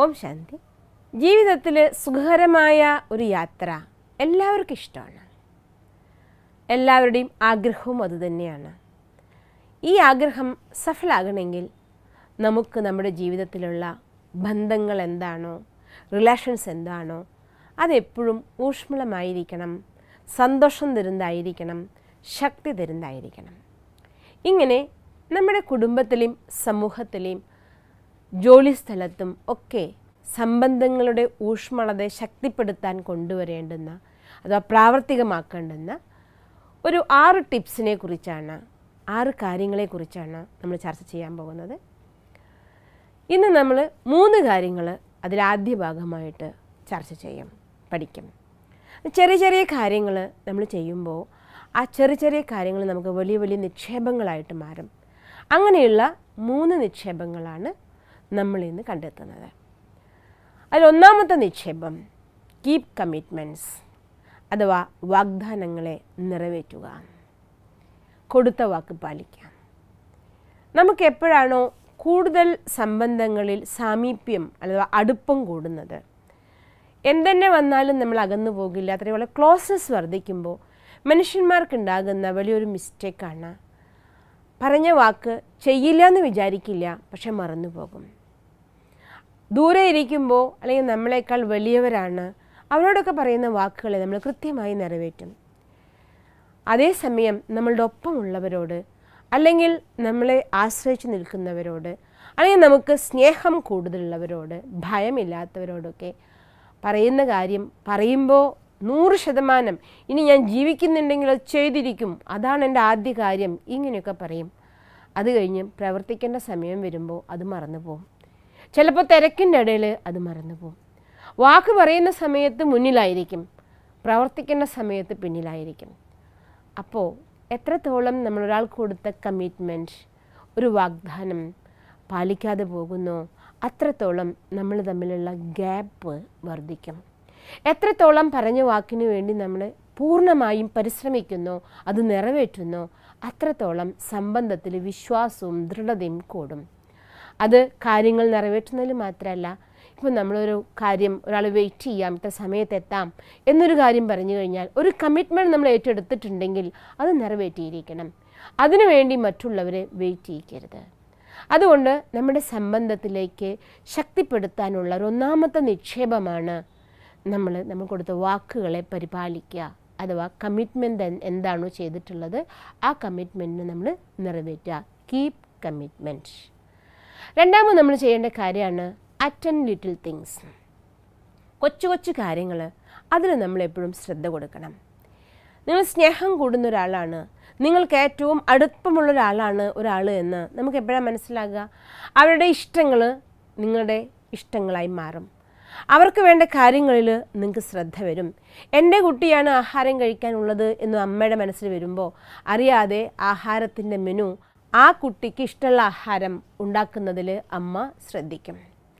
ഓം ശാന്തി ജീവിതത്തിൽ സുഖകരമായ ഒരു യാത്ര എല്ലാവർക്കും ഇഷ്ടമാണ് എല്ലാവരുടെയും ആഗ്രഹവും അതുതന്നെയാണ് ഈ ആഗ്രഹം സഫലാകണമെങ്കിൽ നമുക്ക് നമ്മുടെ ജീവിതത്തിലുള്ള ബന്ധങ്ങൾ എന്താണോ റിലേഷൻസ് എന്താണോ അതെപ്പോഴും ഊഷ്മളമായിരിക്കണം സന്തോഷം തരുന്നതായിരിക്കണം ശക്തി തരുന്നതായിരിക്കണം ഇങ്ങനെ നമ്മുടെ കുടുംബത്തിലെയും സമൂഹത്തിലെയും ജോലിസ്ഥലത്തും ഒക്കെ സംബന്ധങ്ങളുടെ ഊഷ്മളത ശക്തിപ്പെടുത്താൻ കൊണ്ടുവരേണ്ടുന്ന അഥവാ പ്രാവർത്തികമാക്കേണ്ടുന്ന ഒരു ആറ് ടിപ്സിനെ കുറിച്ചാണ് ആറ് കാര്യങ്ങളെക്കുറിച്ചാണ് നമ്മൾ ചർച്ച ചെയ്യാൻ പോകുന്നത് ഇന്ന് നമ്മൾ മൂന്ന് കാര്യങ്ങൾ അതിലാദ്യ ഭാഗമായിട്ട് ചർച്ച ചെയ്യും പഠിക്കും ചെറിയ ചെറിയ കാര്യങ്ങൾ നമ്മൾ ചെയ്യുമ്പോൾ ആ ചെറിയ ചെറിയ കാര്യങ്ങൾ നമുക്ക് വലിയ വലിയ നിക്ഷേപങ്ങളായിട്ട് മാറും അങ്ങനെയുള്ള മൂന്ന് നിക്ഷേപങ്ങളാണ് നമ്മൾ ഇന്ന് കണ്ടെത്തുന്നത് അതിലൊന്നാമത്തെ നിക്ഷേപം കീപ് കമ്മിറ്റ്മെൻറ്റ്സ് അഥവാ വാഗ്ദാനങ്ങളെ നിറവേറ്റുക കൊടുത്ത വാക്ക് പാലിക്കാം നമുക്ക് എപ്പോഴാണോ കൂടുതൽ സംബന്ധങ്ങളിൽ സാമീപ്യം അഥവാ അടുപ്പം കൂടുന്നത് എന്തെന്നെ വന്നാലും നമ്മൾ അകന്നു പോകില്ല അത്രയുള്ള ക്ലോസസ് വർദ്ധിക്കുമ്പോൾ മനുഷ്യന്മാർക്കുണ്ടാകുന്ന വലിയൊരു മിസ്റ്റേക്കാണ് പറഞ്ഞ വാക്ക് ചെയ്യില്ല എന്ന് വിചാരിക്കില്ല പക്ഷെ മറന്നു പോകും ദൂരെ ഇരിക്കുമ്പോൾ അല്ലെങ്കിൽ നമ്മളെക്കാൾ വലിയവരാണ് അവരോടൊക്കെ പറയുന്ന വാക്കുകളെ നമ്മൾ കൃത്യമായി നിറവേറ്റും അതേസമയം നമ്മളുടെ ഒപ്പമുള്ളവരോട് അല്ലെങ്കിൽ നമ്മളെ ആശ്രയിച്ച് നിൽക്കുന്നവരോട് അല്ലെങ്കിൽ നമുക്ക് സ്നേഹം കൂടുതലുള്ളവരോട് ഭയമില്ലാത്തവരോടൊക്കെ പറയുന്ന കാര്യം പറയുമ്പോൾ നൂറ് ശതമാനം ഇനി ഞാൻ ജീവിക്കുന്നുണ്ടെങ്കിൽ അത് ചെയ്തിരിക്കും അതാണ് എൻ്റെ ആദ്യ കാര്യം ഇങ്ങനെയൊക്കെ പറയും അത് കഴിഞ്ഞ് പ്രവർത്തിക്കേണ്ട സമയം വരുമ്പോൾ അത് മറന്നു പോകും ചിലപ്പോൾ തിരക്കിൻ്റെ ഇടയിൽ അത് മറന്നു പോകും വാക്ക് പറയുന്ന സമയത്ത് മുന്നിലായിരിക്കും പ്രവർത്തിക്കേണ്ട സമയത്ത് പിന്നിലായിരിക്കും അപ്പോൾ എത്രത്തോളം നമ്മൾ ഒരാൾക്ക് കൊടുത്ത കമ്മിറ്റ്മെൻറ്റ് ഒരു വാഗ്ദാനം പാലിക്കാതെ പോകുന്നോ അത്രത്തോളം നമ്മൾ തമ്മിലുള്ള ഗ്യാപ്പ് വർദ്ധിക്കും എത്രത്തോളം പറഞ്ഞ വാക്കിനു വേണ്ടി നമ്മൾ പൂർണ്ണമായും പരിശ്രമിക്കുന്നോ അത് നിറവേറ്റുന്നോ അത്രത്തോളം സംബന്ധത്തിൽ വിശ്വാസവും ദൃഢതയും കൂടും അത് കാര്യങ്ങൾ നിറവേറ്റുന്നതിൽ മാത്രമല്ല ഇപ്പോൾ നമ്മളൊരു കാര്യം ഒരാൾ വെയിറ്റ് ചെയ്യാം ഇത്ര സമയത്ത് എത്താം എന്നൊരു കാര്യം പറഞ്ഞു കഴിഞ്ഞാൽ ഒരു കമ്മിറ്റ്മെൻറ്റ് നമ്മൾ ഏറ്റെടുത്തിട്ടുണ്ടെങ്കിൽ അത് നിറവേറ്റിയിരിക്കണം അതിനുവേണ്ടി മറ്റുള്ളവരെ വെയിറ്റ് ചെയ്യിക്കരുത് അതുകൊണ്ട് നമ്മുടെ സംബന്ധത്തിലേക്ക് ശക്തിപ്പെടുത്താനുള്ള ഒരു ഒന്നാമത്തെ നിക്ഷേപമാണ് നമ്മൾ നമ്മൾ കൊടുത്ത വാക്കുകളെ പരിപാലിക്കുക അഥവാ കമ്മിറ്റ്മെൻറ്റ് എന്താണോ ചെയ്തിട്ടുള്ളത് ആ കമ്മിറ്റ്മെൻറ്റിന് നമ്മൾ നിറവേറ്റുക കീപ് കമ്മിറ്റ്മെൻറ്റ് രണ്ടാമത് നമ്മൾ ചെയ്യേണ്ട കാര്യമാണ് അറ്റൻഡ് ലിറ്റിൽ തിങ്സ് കൊച്ചു കൊച്ചു കാര്യങ്ങൾ അതിൽ നമ്മൾ എപ്പോഴും ശ്രദ്ധ കൊടുക്കണം നിങ്ങൾ സ്നേഹം കൂടുന്ന ഒരാളാണ് നിങ്ങൾക്ക് ഏറ്റവും അടുപ്പമുള്ള ഒരാളാണ് ഒരാൾ എന്ന് നമുക്ക് എപ്പോഴാണ് മനസ്സിലാകുക അവരുടെ ഇഷ്ടങ്ങൾ നിങ്ങളുടെ ഇഷ്ടങ്ങളായി മാറും അവർക്ക് വേണ്ട കാര്യങ്ങളിൽ നിങ്ങൾക്ക് ശ്രദ്ധ വരും എൻ്റെ കുട്ടിയാണ് ആഹാരം കഴിക്കാനുള്ളത് എന്ന് അമ്മയുടെ മനസ്സിൽ വരുമ്പോൾ അറിയാതെ ആഹാരത്തിൻ്റെ മെനു ആ കുട്ടിക്ക് ഇഷ്ടമുള്ള ആഹാരം ഉണ്ടാക്കുന്നതിൽ അമ്മ ശ്രദ്ധിക്കും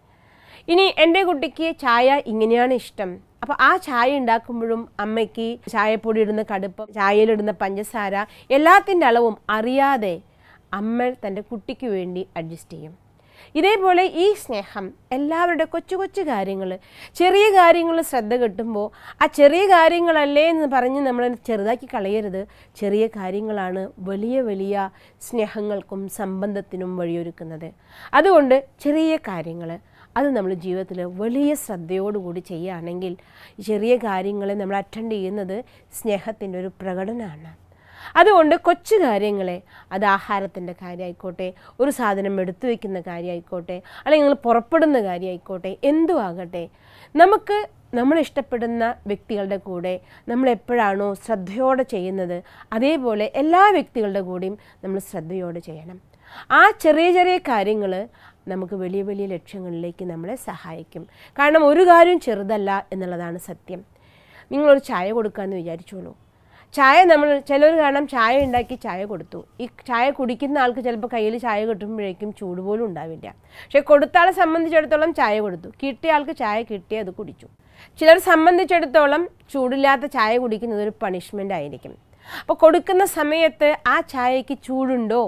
ഇനി എൻ്റെ കുട്ടിക്ക് ചായ ഇങ്ങനെയാണ് ഇഷ്ടം അപ്പോൾ ആ ചായ ഉണ്ടാക്കുമ്പോഴും അമ്മയ്ക്ക് ചായപ്പൊടി ഇടുന്ന കടുപ്പം ചായയിലിടുന്ന പഞ്ചസാര എല്ലാത്തിൻ്റെ അളവും അറിയാതെ അമ്മ തൻ്റെ കുട്ടിക്ക് വേണ്ടി അഡ്ജസ്റ്റ് ചെയ്യും ഇതേപോലെ ഈ സ്നേഹം എല്ലാവരുടെ കൊച്ചു കൊച്ചു കാര്യങ്ങൾ ചെറിയ കാര്യങ്ങൾ ശ്രദ്ധ കിട്ടുമ്പോൾ ആ ചെറിയ കാര്യങ്ങളല്ലേ എന്ന് പറഞ്ഞ് നമ്മൾ ചെറുതാക്കി കളയരുത് ചെറിയ കാര്യങ്ങളാണ് വലിയ വലിയ സ്നേഹങ്ങൾക്കും സംബന്ധത്തിനും വഴിയൊരുക്കുന്നത് അതുകൊണ്ട് ചെറിയ കാര്യങ്ങൾ അത് നമ്മൾ ജീവിതത്തിൽ വലിയ ശ്രദ്ധയോടുകൂടി ചെയ്യുകയാണെങ്കിൽ ചെറിയ കാര്യങ്ങളെ നമ്മൾ അറ്റൻഡ് ചെയ്യുന്നത് സ്നേഹത്തിൻ്റെ ഒരു പ്രകടനമാണ് അതുകൊണ്ട് കൊച്ചു കാര്യങ്ങളെ അത് ആഹാരത്തിൻ്റെ കാര്യമായിക്കോട്ടെ ഒരു സാധനം എടുത്തു വയ്ക്കുന്ന കാര്യമായിക്കോട്ടെ അല്ലെങ്കിൽ നിങ്ങൾ പുറപ്പെടുന്ന കാര്യമായിക്കോട്ടെ എന്തും ആകട്ടെ നമുക്ക് നമ്മൾ ഇഷ്ടപ്പെടുന്ന വ്യക്തികളുടെ കൂടെ നമ്മൾ എപ്പോഴാണോ ശ്രദ്ധയോടെ ചെയ്യുന്നത് അതേപോലെ എല്ലാ വ്യക്തികളുടെ കൂടെയും നമ്മൾ ശ്രദ്ധയോടെ ചെയ്യണം ആ ചെറിയ ചെറിയ കാര്യങ്ങൾ നമുക്ക് വലിയ വലിയ ലക്ഷ്യങ്ങളിലേക്ക് നമ്മളെ സഹായിക്കും കാരണം ഒരു കാര്യം ചെറുതല്ല എന്നുള്ളതാണ് സത്യം നിങ്ങളൊരു ചായ കൊടുക്കാമെന്ന് വിചാരിച്ചോളൂ ചായ നമ്മൾ ചിലർ കാണാം ചായ ഉണ്ടാക്കി ചായ കൊടുത്തു ഈ ചായ കുടിക്കുന്ന ആൾക്ക് ചിലപ്പോൾ കയ്യിൽ ചായ കിട്ടുമ്പോഴേക്കും ചൂട് പോലും ഉണ്ടാവില്ല പക്ഷേ കൊടുത്ത ആളെ സംബന്ധിച്ചിടത്തോളം ചായ കൊടുത്തു കിട്ടിയ ആൾക്ക് ചായ കിട്ടി അത് കുടിച്ചു ചിലർ സംബന്ധിച്ചിടത്തോളം ചൂടില്ലാത്ത ചായ കുടിക്കുന്നത് ഒരു പണിഷ്മെൻ്റ് ആയിരിക്കും അപ്പോൾ കൊടുക്കുന്ന സമയത്ത് ആ ചായക്ക് ചൂടുണ്ടോ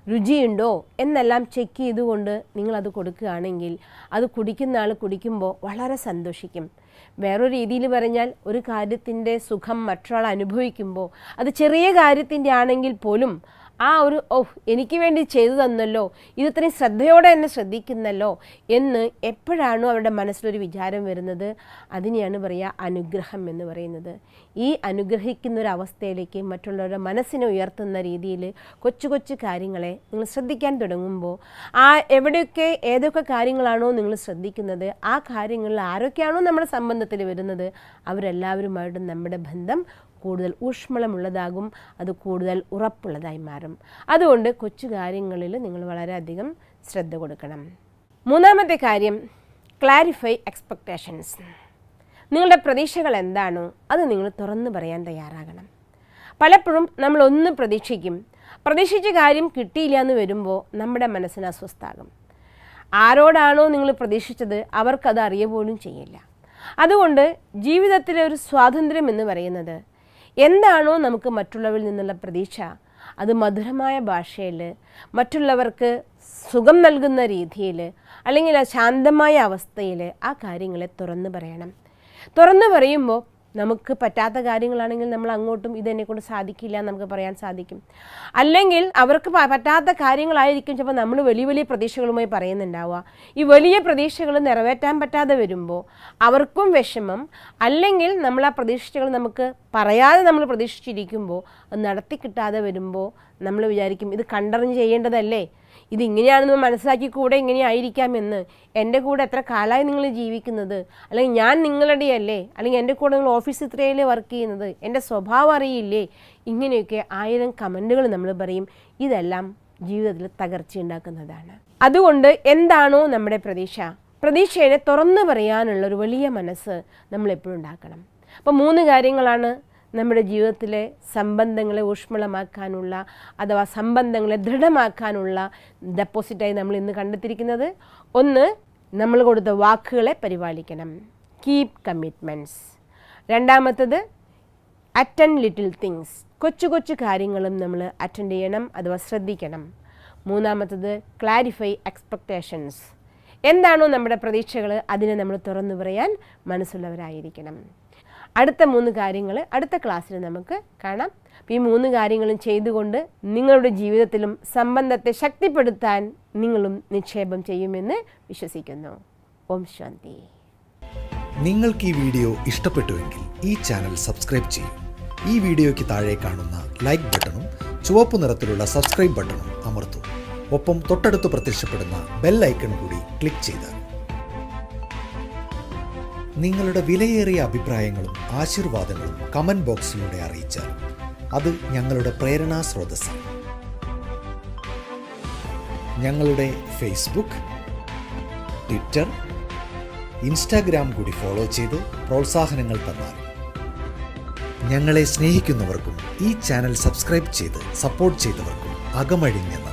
രുചിയുണ്ടോ എന്നെല്ലാം ചെക്ക് ചെയ്തുകൊണ്ട് നിങ്ങളത് കൊടുക്കുകയാണെങ്കിൽ അത് കുടിക്കുന്ന ആൾ കുടിക്കുമ്പോൾ വളരെ സന്തോഷിക്കും വേറൊരു രീതിയിൽ പറഞ്ഞാൽ ഒരു കാര്യത്തിൻ്റെ സുഖം മറ്റൊരാൾ അനുഭവിക്കുമ്പോൾ അത് ചെറിയ കാര്യത്തിൻ്റെ ആണെങ്കിൽ പോലും ആ ഒരു ഓ എനിക്ക് വേണ്ടി ചെയ്തു തന്നല്ലോ ഇത് ഇത്രയും ശ്രദ്ധയോടെ എന്നെ ശ്രദ്ധിക്കുന്നല്ലോ എന്ന് എപ്പോഴാണോ അവരുടെ മനസ്സിലൊരു വിചാരം വരുന്നത് അതിനെയാണ് പറയുക അനുഗ്രഹം എന്ന് പറയുന്നത് ഈ അനുഗ്രഹിക്കുന്ന ഒരു അവസ്ഥയിലേക്ക് മറ്റുള്ളവരുടെ മനസ്സിനെ ഉയർത്തുന്ന രീതിയിൽ കൊച്ചു കൊച്ചു കാര്യങ്ങളെ നിങ്ങൾ ശ്രദ്ധിക്കാൻ തുടങ്ങുമ്പോൾ ആ എവിടെയൊക്കെ ഏതൊക്കെ കാര്യങ്ങളാണോ നിങ്ങൾ ശ്രദ്ധിക്കുന്നത് ആ കാര്യങ്ങളിൽ ആരൊക്കെയാണോ നമ്മുടെ സംബന്ധത്തിൽ വരുന്നത് അവരെല്ലാവരുമായിട്ടും നമ്മുടെ ബന്ധം കൂടുതൽ ഊഷ്മളമുള്ളതാകും അത് കൂടുതൽ ഉറപ്പുള്ളതായി മാറും അതുകൊണ്ട് കൊച്ചു കാര്യങ്ങളിൽ നിങ്ങൾ വളരെയധികം ശ്രദ്ധ കൊടുക്കണം മൂന്നാമത്തെ കാര്യം ക്ലാരിഫൈ എക്സ്പെക്റ്റേഷൻസ് നിങ്ങളുടെ പ്രതീക്ഷകൾ എന്താണോ അത് നിങ്ങൾ തുറന്നു പറയാൻ തയ്യാറാകണം പലപ്പോഴും നമ്മൾ ഒന്ന് പ്രതീക്ഷിക്കും പ്രതീക്ഷിച്ച കാര്യം കിട്ടിയില്ല എന്ന് വരുമ്പോൾ നമ്മുടെ മനസ്സിന് അസ്വസ്ഥാകും ആരോടാണോ നിങ്ങൾ പ്രതീക്ഷിച്ചത് അവർക്കത് അറിയ പോലും ചെയ്യില്ല അതുകൊണ്ട് ജീവിതത്തിലെ ഒരു സ്വാതന്ത്ര്യം എന്ന് പറയുന്നത് എന്താണോ നമുക്ക് മറ്റുള്ളവരിൽ നിന്നുള്ള പ്രതീക്ഷ അത് മധുരമായ ഭാഷയിൽ മറ്റുള്ളവർക്ക് സുഖം നൽകുന്ന രീതിയിൽ അല്ലെങ്കിൽ ആ ശാന്തമായ അവസ്ഥയിൽ ആ കാര്യങ്ങളെ തുറന്നു പറയണം തുറന്നു പറയുമ്പോൾ നമുക്ക് പറ്റാത്ത കാര്യങ്ങളാണെങ്കിൽ നമ്മൾ അങ്ങോട്ടും ഇതെന്നെ കൊണ്ട് സാധിക്കില്ല എന്ന് നമുക്ക് പറയാൻ സാധിക്കും അല്ലെങ്കിൽ അവർക്ക് പ- പറ്റാത്ത കാര്യങ്ങളായിരിക്കും ചിലപ്പോൾ നമ്മൾ വലിയ വലിയ പ്രതീക്ഷകളുമായി പറയുന്നുണ്ടാവുക ഈ വലിയ പ്രതീക്ഷകൾ നിറവേറ്റാൻ പറ്റാതെ വരുമ്പോൾ അവർക്കും വിഷമം അല്ലെങ്കിൽ നമ്മൾ ആ പ്രതീക്ഷകൾ നമുക്ക് പറയാതെ നമ്മൾ പ്രതീക്ഷിച്ചിരിക്കുമ്പോൾ അത് നടത്തി കിട്ടാതെ വരുമ്പോൾ നമ്മൾ വിചാരിക്കും ഇത് കണ്ടറിഞ്ഞ് ചെയ്യേണ്ടതല്ലേ ഇത് ഇങ്ങനെയാണെന്ന് മനസ്സിലാക്കി കൂടെ ഇങ്ങനെയായിരിക്കാം എന്ന് എൻ്റെ കൂടെ എത്ര കാലമായി നിങ്ങൾ ജീവിക്കുന്നത് അല്ലെങ്കിൽ ഞാൻ നിങ്ങളുടെയല്ലേ അല്ലെങ്കിൽ എൻ്റെ കൂടെ നിങ്ങൾ ഓഫീസ് ഇത്രയല്ലേ വർക്ക് ചെയ്യുന്നത് എൻ്റെ സ്വഭാവം അറിയില്ലേ ഇങ്ങനെയൊക്കെ ആയിരം കമൻറ്റുകൾ നമ്മൾ പറയും ഇതെല്ലാം ജീവിതത്തിൽ തകർച്ചയുണ്ടാക്കുന്നതാണ് അതുകൊണ്ട് എന്താണോ നമ്മുടെ പ്രതീക്ഷ പ്രതീക്ഷയെ തുറന്നു പറയാനുള്ള ഒരു വലിയ മനസ്സ് നമ്മൾ എപ്പോഴും ഉണ്ടാക്കണം അപ്പോൾ മൂന്ന് കാര്യങ്ങളാണ് നമ്മുടെ ജീവിതത്തിലെ സംബന്ധങ്ങളെ ഊഷ്മളമാക്കാനുള്ള അഥവാ സംബന്ധങ്ങളെ ദൃഢമാക്കാനുള്ള ഡെപ്പോസിറ്റായി നമ്മൾ ഇന്ന് കണ്ടെത്തിയിരിക്കുന്നത് ഒന്ന് നമ്മൾ കൊടുത്ത വാക്കുകളെ പരിപാലിക്കണം കീപ് കമ്മിറ്റ്മെൻറ്റ്സ് രണ്ടാമത്തത് അറ്റൻഡ് ലിറ്റിൽ തിങ്സ് കൊച്ചു കൊച്ചു കാര്യങ്ങളും നമ്മൾ അറ്റൻഡ് ചെയ്യണം അഥവാ ശ്രദ്ധിക്കണം മൂന്നാമത്തത് ക്ലാരിഫൈ എക്സ്പെക്റ്റേഷൻസ് എന്താണോ നമ്മുടെ പ്രതീക്ഷകൾ അതിനെ നമ്മൾ തുറന്നു പറയാൻ മനസ്സുള്ളവരായിരിക്കണം അടുത്ത മൂന്ന് കാര്യങ്ങൾ അടുത്ത ക്ലാസ്സിൽ നമുക്ക് കാണാം അപ്പോൾ ഈ മൂന്ന് കാര്യങ്ങളും ചെയ്തുകൊണ്ട് നിങ്ങളുടെ ജീവിതത്തിലും സംബന്ധത്തെ ശക്തിപ്പെടുത്താൻ നിങ്ങളും നിക്ഷേപം ചെയ്യുമെന്ന് വിശ്വസിക്കുന്നു ഓം ശാന്തി നിങ്ങൾക്ക് ഈ വീഡിയോ ഇഷ്ടപ്പെട്ടുവെങ്കിൽ ഈ ചാനൽ സബ്സ്ക്രൈബ് ചെയ്യൂ ഈ വീഡിയോയ്ക്ക് താഴെ കാണുന്ന ലൈക്ക് ബട്ടണും ചുവപ്പ് നിറത്തിലുള്ള സബ്സ്ക്രൈബ് ബട്ടണും അമർത്തൂ ഒപ്പം തൊട്ടടുത്ത് പ്രത്യക്ഷപ്പെടുന്ന ബെൽ ഐക്കൺ കൂടി ക്ലിക്ക് ചെയ്താൽ നിങ്ങളുടെ വിലയേറിയ അഭിപ്രായങ്ങളും ആശീർവാദങ്ങളും കമന്റ് ബോക്സിലൂടെ അറിയിച്ചാൽ അത് ഞങ്ങളുടെ പ്രേരണാ സ്രോതസ്സാണ് ഞങ്ങളുടെ ഫേസ്ബുക്ക് ട്വിറ്റർ ഇൻസ്റ്റാഗ്രാം കൂടി ഫോളോ ചെയ്ത് പ്രോത്സാഹനങ്ങൾ തന്നാൽ ഞങ്ങളെ സ്നേഹിക്കുന്നവർക്കും ഈ ചാനൽ സബ്സ്ക്രൈബ് ചെയ്ത് സപ്പോർട്ട് ചെയ്തവർക്കും അകമഴിഞ്ഞ നന്ദി